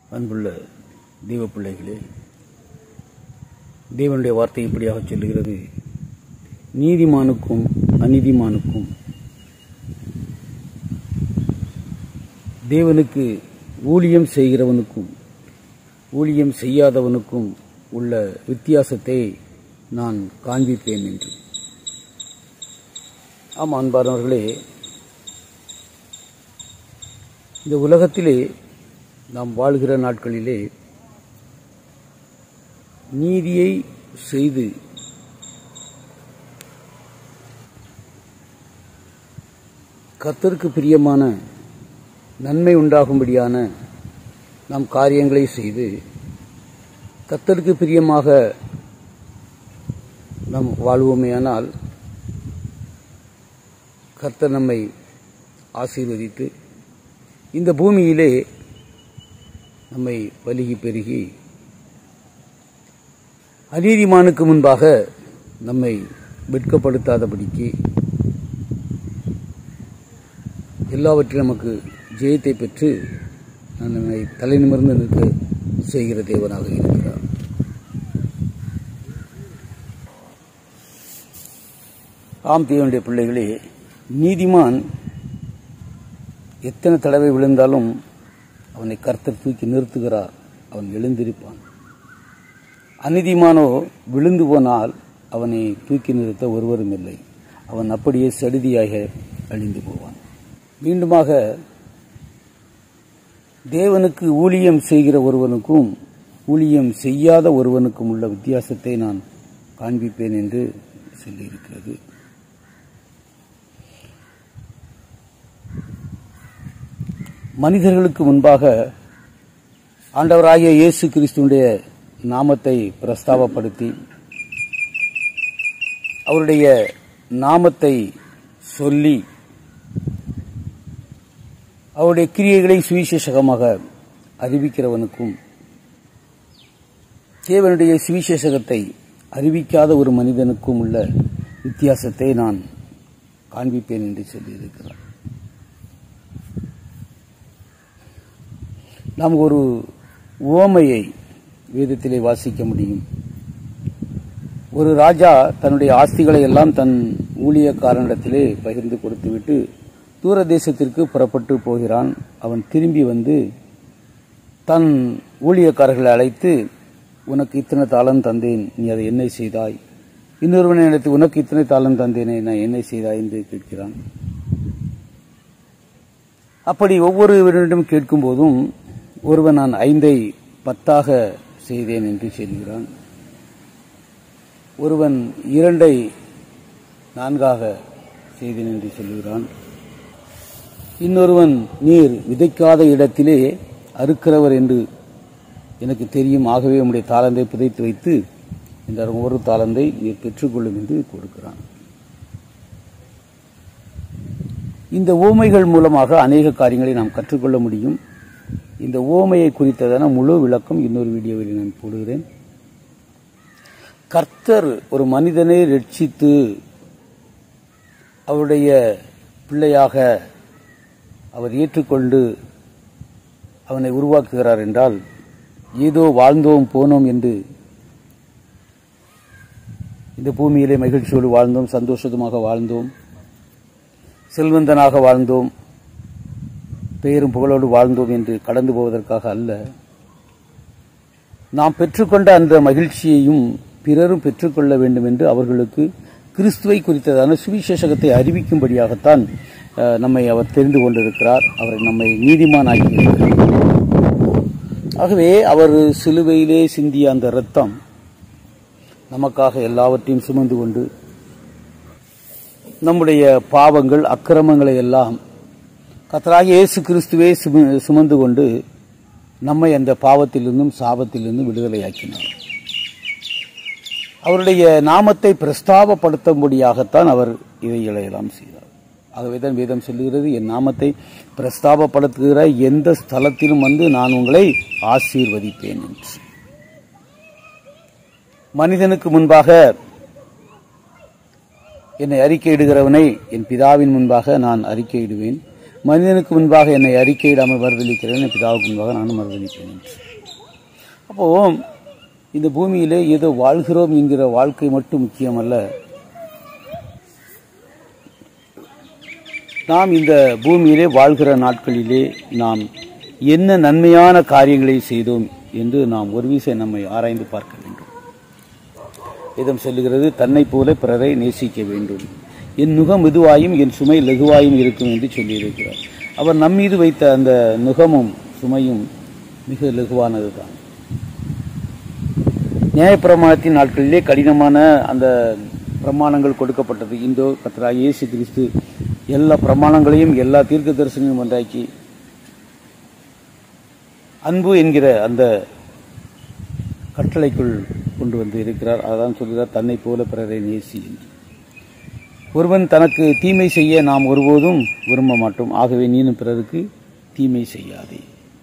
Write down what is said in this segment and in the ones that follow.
அன்புள்ள தெய்வ பிள்ளைகளே தேவனுடைய வார்த்தை இப்படியாக சொல்லுகிறது நீதிமானுக்கும் அநீதிமானுக்கும் தேவனுக்கு ஊழியம் செய்கிறவனுக்கும் ஊழியம் செய்யாதவனுக்கும் உள்ள வித்தியாசத்தை நான் காண்பிப்பேன் என்று ஆம் அன்பானவர்களே இந்த உலகத்திலே நாம் வாழ்கிற நாட்களிலே நீதியை செய்து கர்த்தருக்கு பிரியமான நன்மை உண்டாகும்படியான நாம் காரியங்களை செய்து கர்த்தருக்கு பிரியமாக நாம் வாழ்வோமேயானால் கர்த்தர் நம்மை ஆசீர்வதித்து இந்த பூமியிலே நம்மை பலுகி பெருகி அநீதிமானுக்கு முன்பாக நம்மை வெட்கப்படுத்தாதபடிக்கு எல்லாவற்றிலும் நமக்கு ஜெயத்தை பெற்று நம்மை தலை நிமிர்ந்து நிற்க செய்கிற தேவனாக இருக்கிறார் ஆம் தேவனுடைய பிள்ளைகளே நீதிமான் எத்தனை தடவை விழுந்தாலும் அவனை கர்த்தர் தூக்கி நிறுத்துகிறார் அவன் எழுந்திருப்பான் அநீதிமானோ விழுந்து போனால் அவனை தூக்கி நிறுத்த ஒருவரும் இல்லை அவன் அப்படியே சடுதியாக அழிந்து போவான் மீண்டுமாக தேவனுக்கு ஊழியம் செய்கிற ஒருவனுக்கும் ஊழியம் செய்யாத ஒருவனுக்கும் உள்ள வித்தியாசத்தை நான் காண்பிப்பேன் என்று சொல்லியிருக்கிறது மனிதர்களுக்கு முன்பாக ஆண்டவராகிய இயேசு கிறிஸ்துடைய நாமத்தை பிரஸ்தாபப்படுத்தி அவருடைய நாமத்தை சொல்லி அவருடைய கிரியைகளை சுவிசேஷகமாக அறிவிக்கிறவனுக்கும் தேவனுடைய சுவிசேஷகத்தை அறிவிக்காத ஒரு மனிதனுக்கும் உள்ள வித்தியாசத்தை நான் காண்பிப்பேன் என்று சொல்லியிருக்கிறார் நாம் ஒரு ஓமையை வேதத்திலே வாசிக்க முடியும் ஒரு ராஜா தன்னுடைய ஆஸ்திகளை எல்லாம் தன் ஊழியக்காரனிடத்திலே பகிர்ந்து கொடுத்துவிட்டு தூர தேசத்திற்கு புறப்பட்டு போகிறான் அவன் திரும்பி வந்து தன் ஊழியக்காரர்களை அழைத்து உனக்கு இத்தனை தாளம் தந்தேன் நீ அதை என்ன செய்தாய் இன்னொருவனை அழைத்து உனக்கு இத்தனை தாளம் தந்தேனே நான் என்ன செய்தாய் என்று கேட்கிறான் அப்படி ஒவ்வொருவரிடம் கேட்கும் போதும் ஒருவன் நான் ஐந்தை பத்தாக செய்தேன் என்று சொல்கிறான் ஒருவன் இரண்டை நான்காக செய்தேன் என்று சொல்கிறான் இன்னொருவன் நீர் விதைக்காத இடத்திலே அறுக்கிறவர் என்று எனக்கு தெரியும் ஆகவே உம்முடைய தாளந்தை புதைத்து வைத்து இந்த ஒரு தாளந்தை நீர் பெற்றுக்கொள்ளும் என்று கொடுக்கிறான் இந்த ஓமைகள் மூலமாக அநேக காரியங்களை நாம் கற்றுக்கொள்ள முடியும் இந்த ஓமையை குறித்ததான முழு விளக்கம் இன்னொரு வீடியோவில் நான் போடுகிறேன் கர்த்தர் ஒரு மனிதனை ரட்சித்து அவருடைய பிள்ளையாக அவர் ஏற்றுக்கொண்டு அவனை உருவாக்குகிறார் என்றால் ஏதோ வாழ்ந்தோம் போனோம் என்று இந்த பூமியிலே மகிழ்ச்சியோடு வாழ்ந்தோம் சந்தோஷமாக வாழ்ந்தோம் செல்வந்தனாக வாழ்ந்தோம் பெயரும் புகழோடு வாழ்ந்தோம் என்று கடந்து போவதற்காக அல்ல நாம் பெற்றுக்கொண்ட அந்த மகிழ்ச்சியையும் பிறரும் பெற்றுக்கொள்ள வேண்டும் என்று அவர்களுக்கு கிறிஸ்துவை குறித்ததான சுவிசேஷகத்தை அறிவிக்கும்படியாகத்தான் நம்மை அவர் தெரிந்து கொண்டிருக்கிறார் அவரை நம்மை நீதிமான் ஆகியிருக்கிறார் ஆகவே அவர் சிலுவையிலே சிந்திய அந்த இரத்தம் நமக்காக எல்லாவற்றையும் சுமந்து கொண்டு நம்முடைய பாவங்கள் அக்கிரமங்களை எல்லாம் கத்தராக இயேசு கிறிஸ்துவே சுமந்து கொண்டு நம்மை அந்த பாவத்திலிருந்தும் சாபத்திலிருந்தும் விடுதலையாக்கினார் அவருடைய நாமத்தை பிரஸ்தாபப்படுத்தும்படியாகத்தான் அவர் இவைகளை எல்லாம் செய்தார் ஆகவேதான் வேதம் சொல்லுகிறது என் நாமத்தை பிரஸ்தாபப்படுத்துகிற எந்த ஸ்தலத்திலும் வந்து நான் உங்களை ஆசீர்வதிப்பேன் என்று மனிதனுக்கு முன்பாக என்னை அறிக்கையிடுகிறவனை என் பிதாவின் முன்பாக நான் அறிக்கையிடுவேன் மனிதனுக்கு முன்பாக என்னை அறிக்கையிடாமல் மறுதளிக்கிறேன் என் பிதாவுக்கு முன்பாக நானும் மறுதளிக்கிறேன் என்று அப்போ இந்த பூமியிலே ஏதோ வாழ்கிறோம் என்கிற வாழ்க்கை மட்டும் முக்கியமல்ல நாம் இந்த பூமியிலே வாழ்கிற நாட்களிலே நாம் என்ன நன்மையான காரியங்களை செய்தோம் என்று நாம் ஒரு வீசை நம்மை ஆராய்ந்து பார்க்க வேண்டும் இதம் சொல்லுகிறது தன்னை போல பிறரை நேசிக்க வேண்டும் என் நுகம் மெதுவாயும் என் சுமை லகுவாயும் இருக்கும் என்று சொல்லியிருக்கிறார் அவர் நம் மீது வைத்த அந்த நுகமும் சுமையும் மிக லகுவானது தான் நியாயப்பிரமாணத்தின் நாட்களிலே கடினமான அந்த பிரமாணங்கள் கொடுக்கப்பட்டது இந்தோ கத்ரா இயேசு கிறிஸ்து எல்லா பிரமாணங்களையும் எல்லா தீர்க்க தரிசனங்களையும் ஒன்றாக்கி அன்பு என்கிற அந்த கட்டளைக்குள் கொண்டு வந்து இருக்கிறார் அதான் சொல்கிறார் தன்னை போல பிறரை நேசி என்று ஒருவன் தனக்கு தீமை செய்ய நாம் ஒருபோதும் விரும்ப மாட்டோம் ஆகவே நீனும் பிறருக்கு தீமை செய்யாதே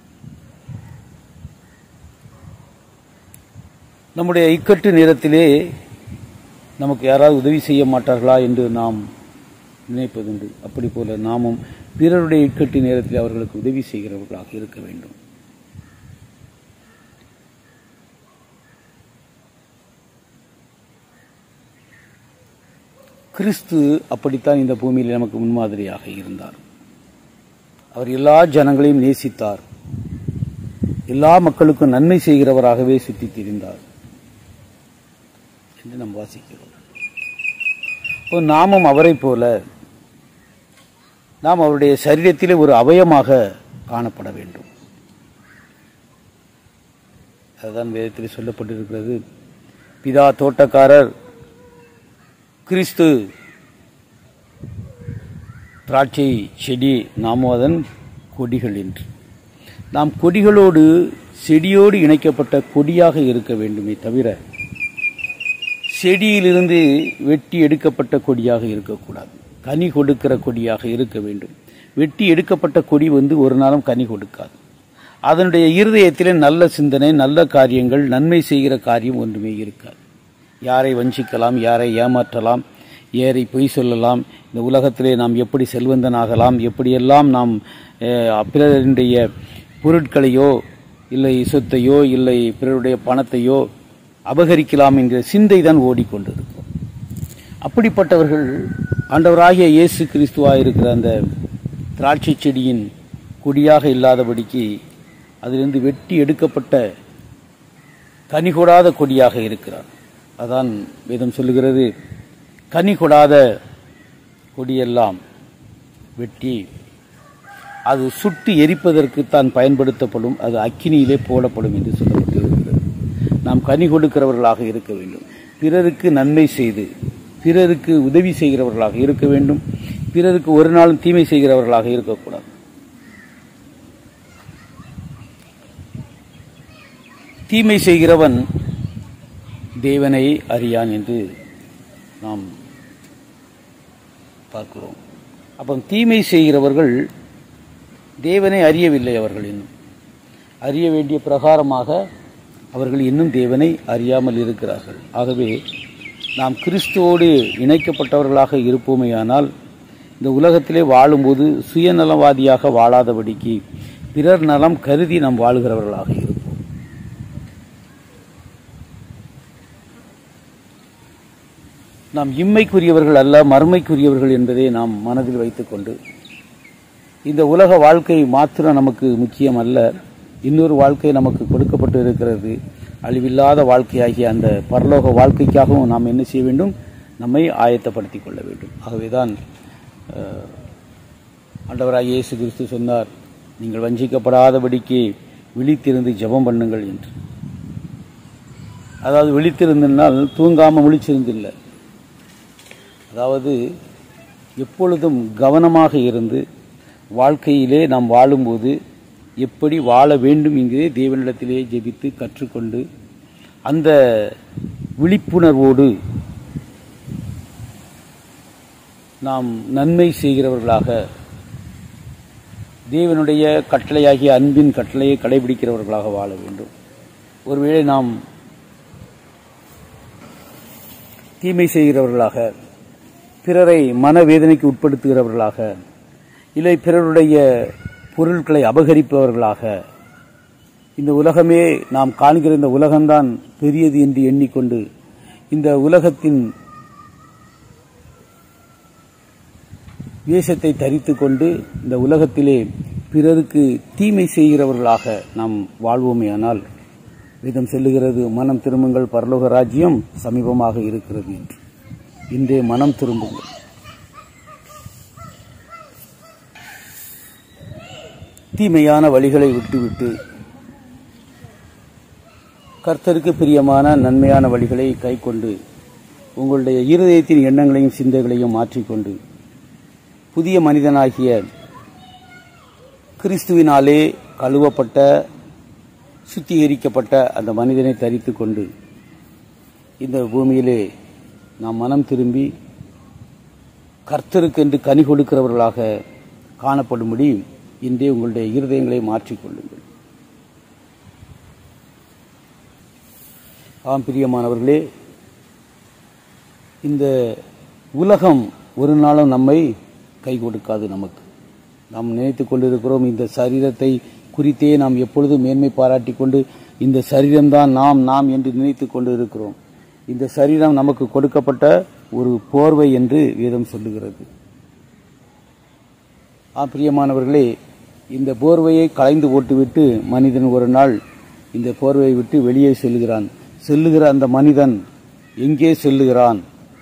நம்முடைய இக்கட்டு நேரத்திலே நமக்கு யாராவது உதவி செய்ய மாட்டார்களா என்று நாம் நினைப்பதுண்டு அப்படி போல நாமும் பிறருடைய இக்கட்டு நேரத்தில் அவர்களுக்கு உதவி செய்கிறவர்களாக இருக்க வேண்டும் கிறிஸ்து அப்படித்தான் இந்த பூமியில் நமக்கு முன்மாதிரியாக இருந்தார் அவர் எல்லா ஜனங்களையும் நேசித்தார் எல்லா மக்களுக்கும் நன்மை செய்கிறவராகவே சுற்றித் திரிந்தார் என்று நாம் வாசிக்கிறோம் இப்போ நாமும் அவரைப் போல நாம் அவருடைய சரீரத்திலே ஒரு அவயமாக காணப்பட வேண்டும் அதுதான் வேதத்தில் சொல்லப்பட்டிருக்கிறது பிதா தோட்டக்காரர் கிறிஸ்து திராட்சை செடி நாமோ அதன் கொடிகள் என்று நாம் கொடிகளோடு செடியோடு இணைக்கப்பட்ட கொடியாக இருக்க வேண்டுமே தவிர செடியிலிருந்து வெட்டி எடுக்கப்பட்ட கொடியாக இருக்கக்கூடாது கனி கொடுக்கிற கொடியாக இருக்க வேண்டும் வெட்டி எடுக்கப்பட்ட கொடி வந்து ஒரு நாளும் கனி கொடுக்காது அதனுடைய இருதயத்திலே நல்ல சிந்தனை நல்ல காரியங்கள் நன்மை செய்கிற காரியம் ஒன்றுமே இருக்காது யாரை வஞ்சிக்கலாம் யாரை ஏமாற்றலாம் ஏறை பொய் சொல்லலாம் இந்த உலகத்திலே நாம் எப்படி செல்வந்தனாகலாம் எப்படியெல்லாம் நாம் அஹ், பிறருடைய பொருட்களையோ இல்லை சொத்தையோ இல்லை பிறருடைய பணத்தையோ அபகரிக்கலாம் என்கிற சிந்தை தான் ஓடிக்கொண்டிருக்கும் அப்படிப்பட்டவர்கள் ஆண்டவராகிய இயேசு கிறிஸ்துவாக இருக்கிற அந்த திராட்சை செடியின் கொடியாக இல்லாதபடிக்கு அதிலிருந்து வெட்டி எடுக்கப்பட்ட கனி கொடாத கொடியாக இருக்கிறார் அதான் வேதம் சொல்லுகிறது கனி கொடாத கொடியெல்லாம் வெட்டி அது சுட்டு எரிப்பதற்கு தான் பயன்படுத்தப்படும் அது அக்கினியிலே போடப்படும் என்று சொல்லப்பட்டிருக்கிறது நாம் கனி கொடுக்கிறவர்களாக இருக்க வேண்டும் பிறருக்கு நன்மை செய்து பிறருக்கு உதவி செய்கிறவர்களாக இருக்க வேண்டும் பிறருக்கு ஒரு நாளும் தீமை செய்கிறவர்களாக இருக்கக்கூடாது தீமை செய்கிறவன் தேவனை அறியான் என்று நாம் பார்க்கிறோம் அப்போ தீமை செய்கிறவர்கள் தேவனை அறியவில்லை அவர்கள் இன்னும் அறிய வேண்டிய பிரகாரமாக அவர்கள் இன்னும் தேவனை அறியாமல் இருக்கிறார்கள் ஆகவே நாம் கிறிஸ்துவோடு இணைக்கப்பட்டவர்களாக இருப்போமேயானால் இந்த உலகத்திலே வாழும்போது சுயநலவாதியாக வாழாதபடிக்கு பிறர் நலம் கருதி நாம் வாழுகிறவர்களாக இருப்போம் நாம் இம்மைக்குரியவர்கள் அல்ல மறுமைக்குரியவர்கள் என்பதை நாம் மனதில் வைத்துக்கொண்டு இந்த உலக வாழ்க்கை மாத்திரம் நமக்கு முக்கியம் அல்ல இன்னொரு வாழ்க்கை நமக்கு கொடுக்கப்பட்டு இருக்கிறது அழிவில்லாத வாழ்க்கையாகிய அந்த பரலோக வாழ்க்கைக்காகவும் நாம் என்ன செய்ய வேண்டும் நம்மை ஆயத்தப்படுத்திக் கொள்ள வேண்டும் ஆகவேதான் அஹ், ஆண்டவராகிய இயேசு கிறிஸ்து சொன்னார் நீங்கள் வஞ்சிக்கப்படாதபடிக்கு விழித்திருந்து ஜெபம் பண்ணுங்கள் என்று அதாவது விழித்திருந்தனால் தூங்காமல் முழிச்சிருந்தில்லை அதாவது எப்பொழுதும் கவனமாக இருந்து வாழ்க்கையிலே நாம் வாழும்போது எப்படி வாழ வேண்டும் என்கிறே தேவனிடத்திலே ஜெபித்து கற்றுக்கொண்டு அந்த விழிப்புணர்வோடு நாம் நன்மை செய்கிறவர்களாக தேவனுடைய கட்டளையாகிய அன்பின் கட்டளையை கடைபிடிக்கிறவர்களாக வாழ வேண்டும் ஒருவேளை நாம் தீமை செய்கிறவர்களாக பிறரை மனவேதனைக்கு உட்படுத்துகிறவர்களாக இல்லை பிறருடைய பொருட்களை அபகரிப்பவர்களாக இந்த உலகமே நாம் காண்கிற இந்த உலகம்தான் பெரியது என்று எண்ணிக்கொண்டு இந்த உலகத்தின் வேஷத்தை தரித்துக் கொண்டு இந்த உலகத்திலே பிறருக்கு தீமை செய்கிறவர்களாக நாம் வாழ்வோமேயானால் வேதம் சொல்லுகிறது மனம் திரும்புங்கள் பரலோக ராஜ்யம் சமீபமாக இருக்கிறது என்று இன்றே மனம் திரும்புங்கள் தீமையான வழிகளை விட்டுவிட்டு கர்த்தருக்கு பிரியமான நன்மையான வழிகளை கைக்கொண்டு உங்களுடைய இருதயத்தின் எண்ணங்களையும் சிந்தைகளையும் மாற்றிக்கொண்டு புதிய மனிதனாகிய கிறிஸ்துவினாலே கழுவப்பட்ட சுத்திகரிக்கப்பட்ட அந்த மனிதனை தரித்து கொண்டு இந்த பூமியிலே நாம் மனம் திரும்பி கர்த்தருக்கென்று கனி கொடுக்கிறவர்களாக காணப்படும்படி இன்றே உங்களுடைய இருதயங்களை மாற்றிக்கொள்ளுங்கள் ஆம் பிரியமானவர்களே இந்த உலகம் ஒரு நாளும் நம்மை கை கொடுக்காது நமக்கு நாம் நினைத்துக் கொண்டிருக்கிறோம் இந்த சரீரத்தை குறித்தே நாம் எப்பொழுதும் மேன்மை பாராட்டிக் கொண்டு இந்த சரீரம்தான் நாம் நாம் என்று நினைத்துக் கொண்டு இருக்கிறோம் இந்த சரீரம் நமக்கு கொடுக்கப்பட்ட ஒரு போர்வை என்று வேதம் சொல்லுகிறது ஆ பிரியமானவர்களே இந்த போர்வையை களைந்து போட்டுவிட்டு மனிதன் ஒரு நாள் இந்த போர்வையை விட்டு வெளியே செல்லுகிறான் செல்லுகிற அந்த மனிதன் எங்கே செல்லுகிறான்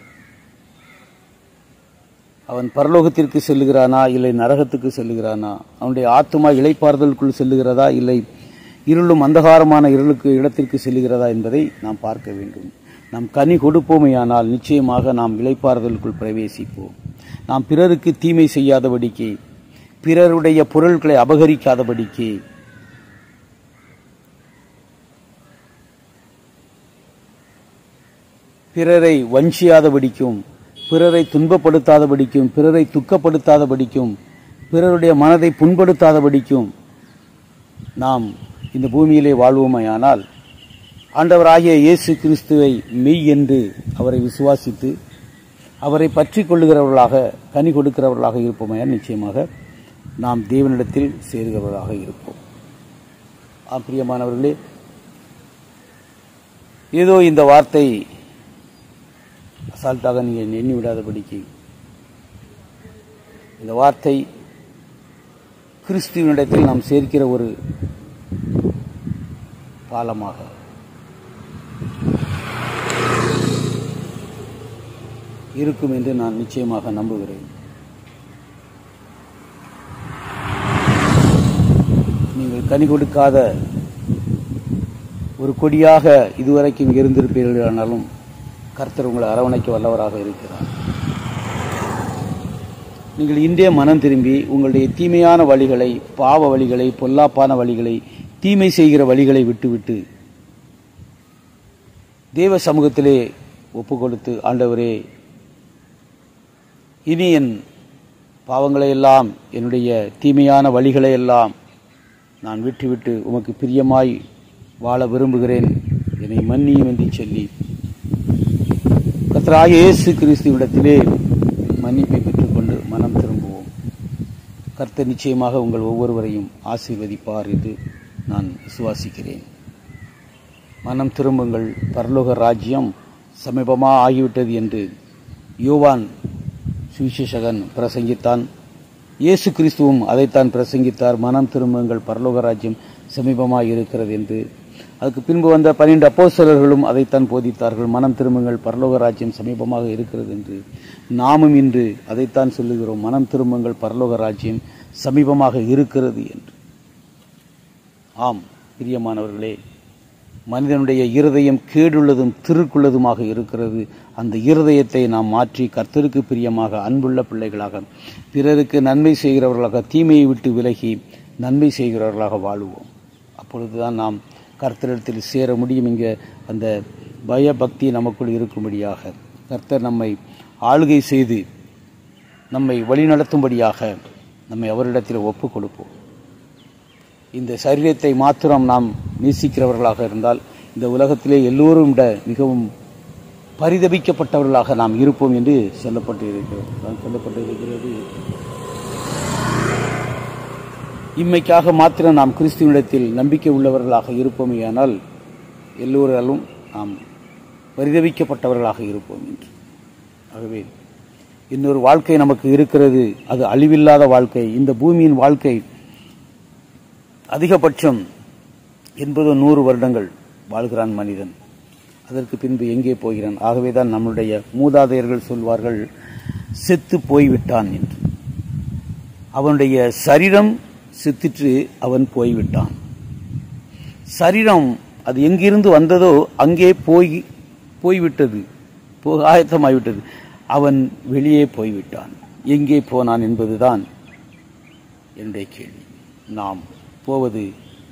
அவன் பரலோகத்திற்கு செல்லுகிறானா இல்லை நரகத்துக்கு செல்லுகிறானா அவனுடைய ஆத்மா இளைப்பாறுதலுக்குள் செல்லுகிறதா இல்லை இருளும் அந்தகாரமான இருளுக்கு இடத்திற்கு செல்லுகிறதா என்பதை நாம் பார்க்க வேண்டும் நாம் கனி கொடுப்போமேயானால் நிச்சயமாக நாம் இளைப்பாறுதலுக்குள் பிரவேசிப்போம் நாம் பிறருக்கு தீமை செய்யாதபடிக்கு பிறருடைய பொருட்களை அபகரிக்காதபடிக்கு பிறரை வஞ்சியாதபடிக்கும் பிறரை துன்பப்படுத்தாதபடிக்கும் பிறரை துக்கப்படுத்தாதபடிக்கும் பிறருடைய மனதை புண்படுத்தாதபடிக்கும் நாம் இந்த பூமியிலே வாழ்வோமையானால் ஆண்டவராகிய இயேசு கிறிஸ்துவை மெய் என்று அவரை விசுவாசித்து அவரை பற்றி கொள்ளுகிறவர்களாக கனி கொடுக்கிறவர்களாக இருப்போமையால் நிச்சயமாக நாம் தேவனிடத்தில் சேர்கிறவர்களாக இருப்போம் ஆம் பிரியமானவர்களே ஏதோ இந்த வார்த்தை அசால்ட்டாக நீங்கள் எண்ணி விடாதபடிக்கு இந்த வார்த்தை கிறிஸ்துவனிடத்தில் நாம் சேர்க்கிற ஒரு பாலமாக இருக்கும் என்று நான் நிச்சயமாக நம்புகிறேன் நீங்கள் கனி கொடுக்காத ஒரு கொடியாக இதுவரைக்கும் இருந்திருப்பீர்கள் ஆனாலும் கர்த்தர் உங்களை அரவணைக்க வல்லவராக இருக்கிறார் நீங்கள் இன்றே மனம் திரும்பி உங்களுடைய தீமையான வழிகளை பாவ வழிகளை பொல்லாப்பான வழிகளை தீமை செய்கிற வழிகளை விட்டுவிட்டு தேவ சமூகத்திலே ஒப்பு கொடுத்து ஆண்டவரே இனி என் பாவங்களை எல்லாம் என்னுடைய தீமையான வழிகளை எல்லாம் நான் விட்டுவிட்டு உமக்கு பிரியமாய் வாழ விரும்புகிறேன் என்னை மன்னியும் என்று சொல்லி கர்த்தராகிய இயேசு கிறிஸ்துவிடத்திலே மன்னிப்பை பெற்றுக்கொண்டு மனம் திரும்புவோம் கர்த்தர் நிச்சயமாக உங்கள் ஒவ்வொருவரையும் ஆசீர்வதிப்பார் என்று நான் விசுவாசிக்கிறேன் மனம் திரும்புங்கள் பரலோக ராஜ்யம் சமீபமாக ஆகிவிட்டது என்று யோவான் சுவிசேஷகன் பிரசங்கித்தான் இயேசு கிறிஸ்துவும் அதைத்தான் பிரசங்கித்தார் மனம் திரும்புங்கள் பரலோக ராஜ்யம் சமீபமாக இருக்கிறது என்று அதுக்கு பின்பு வந்த பன்னிரண்டு அப்போஸ்தலர்களும் அதைத்தான் போதித்தார்கள் மனம் திரும்புங்கள் பரலோக ராஜ்யம் சமீபமாக இருக்கிறது என்று நாமும் இன்று அதைத்தான் சொல்லுகிறோம் மனம் திரும்புங்கள் பரலோக ராஜ்யம் சமீபமாக இருக்கிறது என்று ஆம் பிரியமானவர்களே மனிதனுடைய இருதயம் கேடுள்ளதும் திருக்குள்ளதுமாக இருக்கிறது அந்த இருதயத்தை நாம் மாற்றி கர்த்தருக்கு பிரியமாக அன்புள்ள பிள்ளைகளாக பிறருக்கு நன்மை செய்கிறவர்களாக தீமையை விட்டு விலகி நன்மை செய்கிறவர்களாக வாழுவோம் அப்பொழுதுதான் நாம் கர்த்தரிடத்தில் சேர முடியும் இங்கே அந்த பயபக்தி நமக்குள் இருக்கும்படியாக கர்த்தர் நம்மை ஆளுகை செய்து நம்மை வழிநடத்தும்படியாக நம்மை அவரிடத்தில் ஒப்புக் கொடுப்போம் இந்த சரீரத்தை மாத்திரம் நாம் நேசிக்கிறவர்களாக இருந்தால் இந்த உலகத்திலே எல்லோரும் விட மிகவும் பரிதபிக்கப்பட்டவர்களாக நாம் இருப்போம் என்று சொல்லப்பட்டு இருக்கிறோம் சொல்லப்பட்டு இருக்கிறது இம்மைக்காக மாத்திரம் நாம் கிறிஸ்துவனிடத்தில் நம்பிக்கை உள்ளவர்களாக இருப்போமேயானால் எல்லோராலும் நாம் பரிதவிக்கப்பட்டவர்களாக இருப்போம் என்று ஆகவே இன்னொரு வாழ்க்கை நமக்கு இருக்கிறது அது அழிவில்லாத வாழ்க்கை இந்த பூமியின் வாழ்க்கை அதிகபட்சம் எண்பது நூறு வருடங்கள் வாழ்கிறான் மனிதன் அதற்கு பின்பு எங்கே போகிறான் ஆகவேதான் நம்முடைய மூதாதையர்கள் சொல்வார்கள் செத்து போய்விட்டான் என்று அவனுடைய சரீரம் செத்துற்று அவன் போய்விட்டான் சரீரம் அது எங்கிருந்து வந்ததோ அங்கே போய் போய்விட்டது போக ஆயத்தமாகிவிட்டது அவன் வெளியே போய்விட்டான் எங்கே போனான் என்பதுதான் என்னுடைய கேள்வி நாம் போவது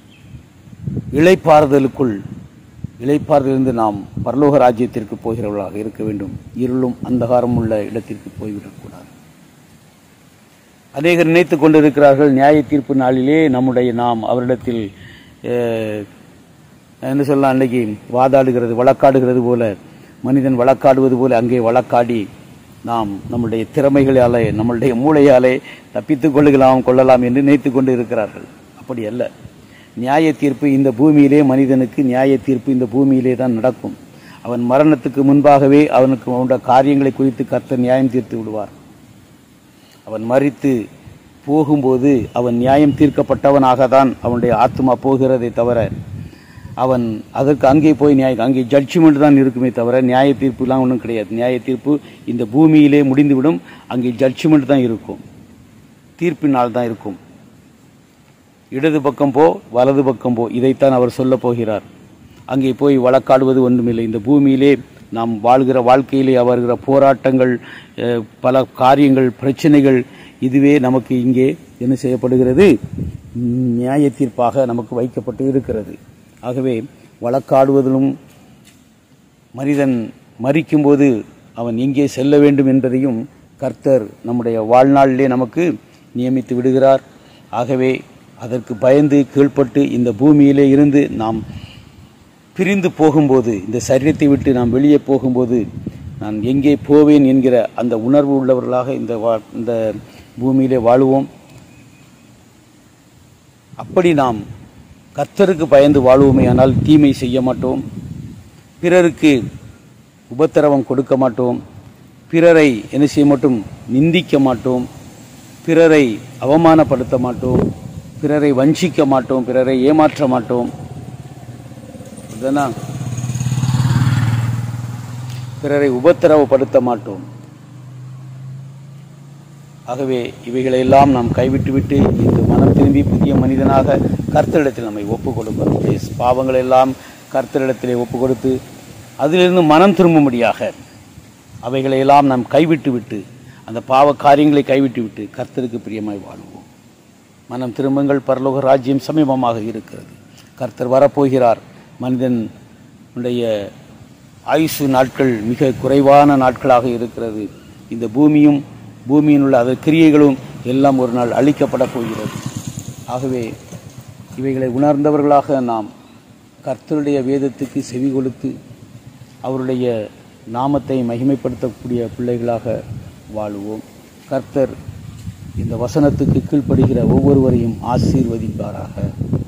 இளைப்பாறுதலுக்குள் இளைப்பாறுதலிருந்து நாம் பரலோக ராஜ்யத்திற்கு போகிறவர்களாக இருக்க வேண்டும் இருளும் அந்தகாரம் உள்ள இடத்திற்கு போய்விடக்கூடாது அநேகர் நினைத்துக் கொண்டிருக்கிறார்கள் நியாய தீர்ப்பு நாளிலே நம்முடைய நாம் அவரிடத்தில் அஹ், என்ன சொல்லலாம் அன்னைக்கு வாதாடுகிறது வழக்காடுகிறது போல மனிதன் வழக்காடுவது போல அங்கே வழக்காடி நாம் நம்முடைய திறமைகளாலே நம்முடைய மூளையாலே தப்பித்துக் கொள்ளுகலாம் கொள்ளலாம் என்று நினைத்துக் கொண்டு இருக்கிறார்கள் அப்படி அல்ல நியாய தீர்ப்பு இந்த பூமியிலே மனிதனுக்கு நியாய தீர்ப்பு இந்த பூமியிலே தான் நடக்கும் அவன் மரணத்துக்கு முன்பாகவே அவனுக்கு உண்ட காரியங்களை குறித்து கர்த்தர் நியாயம் தீர்த்து விடுவார் அவன் மறித்து போகும்போது அவன் நியாயம் தீர்க்கப்பட்டவனாக தான் அவனுடைய ஆத்மா போகிறதை தவிர அவன் அதற்கு அங்கே போய் நியாய அங்கே ஜட்ஜ்மெண்ட் தான் இருக்குமே தவிர நியாய தீர்ப்புலாம் ஒன்றும் கிடையாது நியாய தீர்ப்பு இந்த பூமியிலே முடிந்துவிடும் அங்கே ஜட்ஜ்மெண்ட் தான் இருக்கும் தீர்ப்பினால் தான் இருக்கும் இடது பக்கம் போ வலது பக்கம் போ இதைத்தான் அவர் சொல்லப் போகிறார் அங்கே போய் வழக்காடுவது ஒன்றுமில்லை இந்த பூமியிலே நாம் வாழ்கிற வாழ்க்கையிலே வருகிற போராட்டங்கள் அஹ், பல காரியங்கள் பிரச்சனைகள் இதுவே நமக்கு இங்கே என்ன செய்யப்படுகிறது நியாய தீர்ப்பாக நமக்கு வைக்கப்பட்டு இருக்கிறது ஆகவே வழக்காடுவதிலும் மனிதன் மறிக்கும்போது அவன் எங்கே செல்ல வேண்டும் என்பதையும் கர்த்தர் நம்முடைய வாழ்நாளிலே நமக்கு நியமித்து விடுகிறார் ஆகவே அதற்கு பயந்து கீழ்ப்பட்டு இந்த பூமியிலே இருந்து நாம் பிரிந்து போகும்போது இந்த சரீரத்தை விட்டு நாம் வெளியே போகும்போது நான் எங்கே போவேன் என்கிற அந்த உணர்வு உள்ளவர்களாக இந்த வா- இந்த பூமியிலே வாழுவோம் அப்படி நாம் கர்த்தருக்கு பயந்து வாழ்வோமேயானால் தீமை செய்ய மாட்டோம் பிறருக்கு உபத்திரவம் கொடுக்க மாட்டோம் பிறரை என்ன செய்ய மாட்டோம் நிந்திக்க மாட்டோம் பிறரை அவமானப்படுத்த மாட்டோம் பிறரை வஞ்சிக்க மாட்டோம் பிறரை ஏமாற்ற மாட்டோம் இதுதானா? பிறரை உபத்திரவப்படுத்த மாட்டோம் ஆகவே இவைகளையெல்லாம் நாம் கைவிட்டுவிட்டு இந்த மனம் திரும்பி புதிய மனிதனாக கர்த்தரிடத்தில் நம்மை ஒப்புக் கொடுக்கிறோம் நம்முடைய பாவங்களை எல்லாம் கர்த்தரிடத்திலே ஒப்புக் கொடுத்து அதிலிருந்து மனம் திரும்பும்படியாக அவைகளையெல்லாம் நாம் கைவிட்டு விட்டு அந்த பாவ காரியங்களை கைவிட்டு விட்டு கர்த்தருக்கு பிரியமாய் வாழ்வோம் மனம் திரும்புங்கள் பரலோக ராஜ்யம் சமீபமாக இருக்கிறது கர்த்தர் வரப்போகிறார் மனிதன் உடைய ஆயுசு நாட்கள் மிக குறைவான நாட்களாக இருக்கிறது இந்த பூமியும் பூமியில் உள்ள அதன் கிரியைகளும் எல்லாம் ஒரு நாள் அழிக்கப்பட போகிறது ஆகவே இவைகளை உணர்ந்தவர்களாக நாம் கர்த்தருடைய வேதத்துக்கு செவி கொடுத்து அவருடைய நாமத்தை மகிமைப்படுத்தக்கூடிய பிள்ளைகளாக வாழுவோம் கர்த்தர் இந்த வசனத்துக்கு கீழ்ப்படுகிற ஒவ்வொருவரையும் ஆசீர்வதிப்பாராக